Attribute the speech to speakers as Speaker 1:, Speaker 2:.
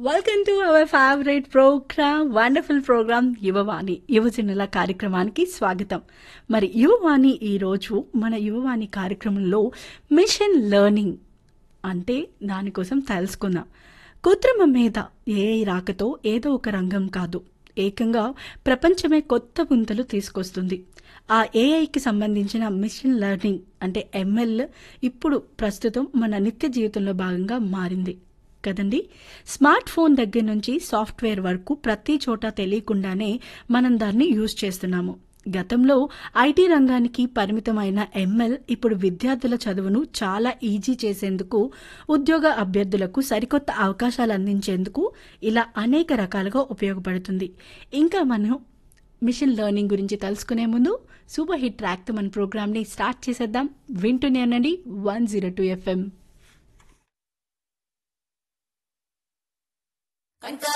Speaker 1: welcome to our favourite program wonderful program Yuvavani యువజనుల కార్యక్రమానికి స్వాగతం మరి యువవాణి ఈరోజు మన యువవాణి కార్యక్రమంలో మిషన్ లెర్నింగ్ అంటే దానికోసం తెలుసుకుందాం కృత్రిమ మీద ఏఐ రాకతో ఏదో ఒక రంగం కాదు ఏకంగా ప్రపంచమే కొత్త పుంతలు తీసుకొస్తుంది ఆ ఏఐకి సంబంధించిన మిషన్ లెర్నింగ్ అంటే ఎంఎల్ ఇప్పుడు ప్రస్తుతం మన నిత్య జీవితంలో భాగంగా మారింది కదండి స్మార్ట్ ఫోన్ దగ్గర నుంచి సాఫ్ట్వేర్ వరకు ప్రతి చోట తెలియకుండానే మనం దాన్ని యూజ్ చేస్తున్నాము గతంలో ఐటీ రంగానికి పరిమితమైన ఎంఎల్ ఇప్పుడు విద్యార్థుల చదువును చాలా ఈజీ చేసేందుకు ఉద్యోగ అభ్యర్థులకు సరికొత్త అవకాశాలు అందించేందుకు ఇలా అనేక రకాలుగా ఉపయోగపడుతుంది ఇంకా మనం మిషన్ లెర్నింగ్ గురించి తెలుసుకునే ముందు సూపర్ హిట్ ట్రాక్తో మన ప్రోగ్రామ్ని స్టార్ట్ చేసేద్దాం వింటూనే ఉండండి వన్ జీరో టూ ఎఫ్ఎం